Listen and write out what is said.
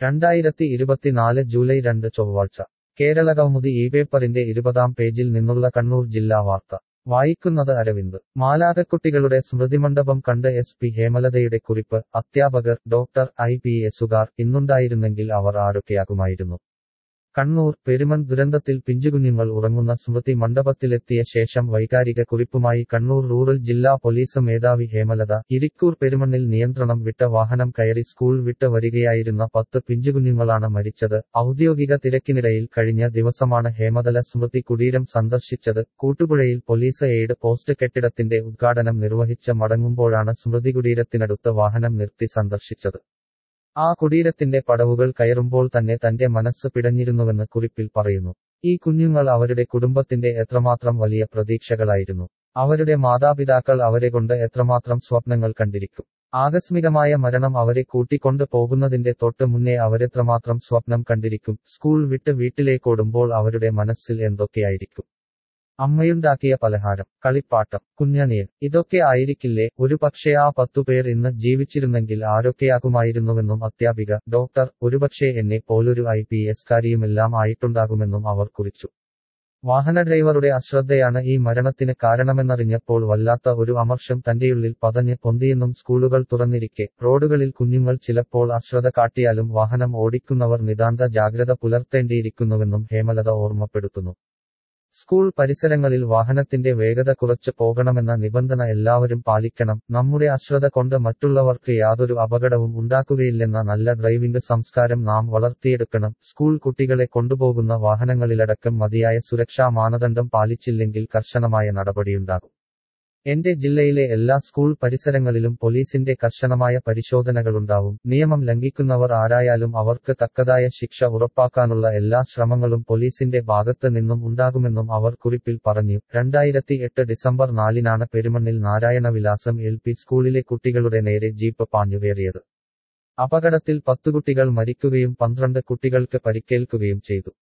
രണ്ടായിരത്തി ഇരുപത്തിനാല് ജൂലൈ രണ്ട് ചൊവ്വാഴ്ച കേരളകൗമുദി ഈ പേപ്പറിന്റെ ഇരുപതാം പേജിൽ നിന്നുള്ള കണ്ണൂർ ജില്ലാ വാർത്ത വായിക്കുന്നത് അരവിന്ദ് മാലാകക്കുട്ടികളുടെ സ്മൃതിമണ്ഡപം കണ്ട് എസ് പി ഹേമലതയുടെ കുറിപ്പ് അധ്യാപകർ ഡോക്ടർ ഐ പി എസുകാർ ഇന്നുണ്ടായിരുന്നെങ്കിൽ അവർ ആരൊക്കെയാകുമായിരുന്നു കണ്ണൂർ പെരുമൺ ദുരന്തത്തിൽ പിഞ്ചുകുഞ്ഞുങ്ങൾ ഉറങ്ങുന്ന സ്മൃതി മണ്ഡപത്തിലെത്തിയ ശേഷം വൈകാരിക കുറിപ്പുമായി കണ്ണൂർ റൂറൽ ജില്ലാ പോലീസ് മേധാവി ഹേമലത ഇരിക്കൂർ പെരുമണ്ണിൽ നിയന്ത്രണം വിട്ട വാഹനം കയറി സ്കൂൾ വിട്ട് വരികയായിരുന്ന പത്ത് പിഞ്ചുകുഞ്ഞുങ്ങളാണ് മരിച്ചത് ഔദ്യോഗിക തിരക്കിനിടയിൽ കഴിഞ്ഞ ദിവസമാണ് ഹേമതല സ്മൃതി കുടീരം സന്ദർശിച്ചത് കൂട്ടുപുഴയിൽ പോലീസ് എയ്ഡ് പോസ്റ്റ് കെട്ടിടത്തിന്റെ ഉദ്ഘാടനം നിർവഹിച്ച് മടങ്ങുമ്പോഴാണ് സ്മൃതി കുടീരത്തിനടുത്ത് വാഹനം നിർത്തി സന്ദർശിച്ചത് ആ കുടീരത്തിന്റെ പടവുകൾ കയറുമ്പോൾ തന്നെ തന്റെ മനസ്സ് പിടഞ്ഞിരുന്നുവെന്ന് കുറിപ്പിൽ പറയുന്നു ഈ കുഞ്ഞുങ്ങൾ അവരുടെ കുടുംബത്തിന്റെ എത്രമാത്രം വലിയ പ്രതീക്ഷകളായിരുന്നു അവരുടെ മാതാപിതാക്കൾ അവരെ കൊണ്ട് എത്രമാത്രം സ്വപ്നങ്ങൾ കണ്ടിരിക്കും ആകസ്മികമായ മരണം അവരെ കൂട്ടിക്കൊണ്ട് പോകുന്നതിന്റെ തൊട്ട് മുന്നേ അവരെത്രമാത്രം സ്വപ്നം കണ്ടിരിക്കും സ്കൂൾ വിട്ട് വീട്ടിലേക്കോടുമ്പോൾ അവരുടെ മനസ്സിൽ എന്തൊക്കെയായിരിക്കും അമ്മയുണ്ടാക്കിയ പലഹാരം കളിപ്പാട്ടം കുഞ്ഞനിയൻ ഇതൊക്കെ ആയിരിക്കില്ലേ ഒരു പക്ഷേ ആ പത്തുപേർ ഇന്ന് ജീവിച്ചിരുന്നെങ്കിൽ ആരൊക്കെയാകുമായിരുന്നുവെന്നും അധ്യാപിക ഡോക്ടർ ഒരുപക്ഷേ എന്നെ പോലൊരു ഐ പി എസ്കാരിയുമെല്ലാം ആയിട്ടുണ്ടാകുമെന്നും അവർ കുറിച്ചു വാഹന ഡ്രൈവറുടെ അശ്രദ്ധയാണ് ഈ മരണത്തിന് കാരണമെന്നറിഞ്ഞപ്പോൾ വല്ലാത്ത ഒരു അമർഷം തന്റെയുള്ളിൽ പതഞ്ഞ് പൊന്തിയെന്നും സ്കൂളുകൾ തുറന്നിരിക്കെ റോഡുകളിൽ കുഞ്ഞുങ്ങൾ ചിലപ്പോൾ അശ്രദ്ധ കാട്ടിയാലും വാഹനം ഓടിക്കുന്നവർ നിതാന്ത ജാഗ്രത പുലർത്തേണ്ടിയിരിക്കുന്നുവെന്നും ഹേമലത ഓർമ്മപ്പെടുത്തുന്നു സ്കൂൾ പരിസരങ്ങളിൽ വാഹനത്തിന്റെ വേഗത കുറച്ച് പോകണമെന്ന നിബന്ധന എല്ലാവരും പാലിക്കണം നമ്മുടെ അശ്രദ്ധ കൊണ്ട് മറ്റുള്ളവർക്ക് യാതൊരു അപകടവും ഉണ്ടാക്കുകയില്ലെന്ന നല്ല ഡ്രൈവിംഗ് സംസ്കാരം നാം വളർത്തിയെടുക്കണം സ്കൂൾ കുട്ടികളെ കൊണ്ടുപോകുന്ന വാഹനങ്ങളിലടക്കം മതിയായ സുരക്ഷാ മാനദണ്ഡം പാലിച്ചില്ലെങ്കിൽ കർശനമായ നടപടിയുണ്ടാകും എന്റെ ജില്ലയിലെ എല്ലാ സ്കൂൾ പരിസരങ്ങളിലും പോലീസിന്റെ കർശനമായ പരിശോധനകളുണ്ടാവും നിയമം ലംഘിക്കുന്നവർ ആരായാലും അവർക്ക് തക്കതായ ശിക്ഷ ഉറപ്പാക്കാനുള്ള എല്ലാ ശ്രമങ്ങളും പോലീസിന്റെ ഭാഗത്ത് നിന്നും ഉണ്ടാകുമെന്നും അവർ കുറിപ്പിൽ പറഞ്ഞു രണ്ടായിരത്തി എട്ട് ഡിസംബർ നാലിനാണ് പെരുമണ്ണിൽ നാരായണവിലാസം എൽ പി സ്കൂളിലെ കുട്ടികളുടെ നേരെ ജീപ്പ് പാഞ്ഞുകയറിയത് അപകടത്തിൽ പത്തു കുട്ടികൾ മരിക്കുകയും പന്ത്രണ്ട് കുട്ടികൾക്ക് പരിക്കേൽക്കുകയും ചെയ്തു